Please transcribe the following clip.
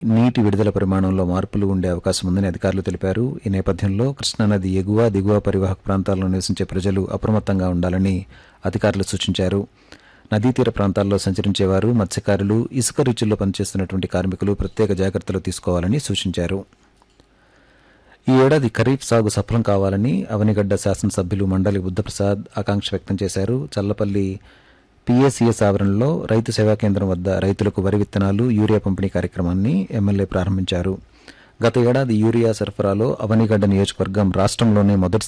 నీటి విడుదల పరిమాణంలో మార్పులు ఉండే అవకాశం ఉందని అధికారులు తెలిపారు ఈ నేపథ్యంలో కృష్ణానది ఎగువ దిగువ పరివాహక ప్రాంతాల్లో నివసించే ప్రజలు అప్రమత్తంగా ఉండాలని అధికారులు సూచించారు నదీ తీర ప్రాంతాల్లో సంచరించేవారు మత్స్యకారులు ఇసుక రుచుల్లో పనిచేస్తున్నటువంటి కార్మికులు ప్రత్యేక జాగ్రత్తలు తీసుకోవాలని సూచించారు ఈ ఏడాది ఖరీఫ్ సాగు సఫలం కావాలని అవనిగడ్డ శాసనసభ్యులు మండలి బుద్ధప్రసాద్ ఆకాంక్ష వ్యక్తం చేశారు చల్లపల్లి పిఏసిఎస్ ఆవరణలో రైతు సేవా కేంద్రం వద్ద రైతులకు వరి విత్తనాలు యూరియా పంపిణీ కార్యక్రమాన్ని ఎమ్మెల్యే ప్రారంభించారు గత ఏడాది యూరియా సరఫరాలో అవనిగడ్డ నియోజకవర్గం రాష్ట్రంలోనే మొదటి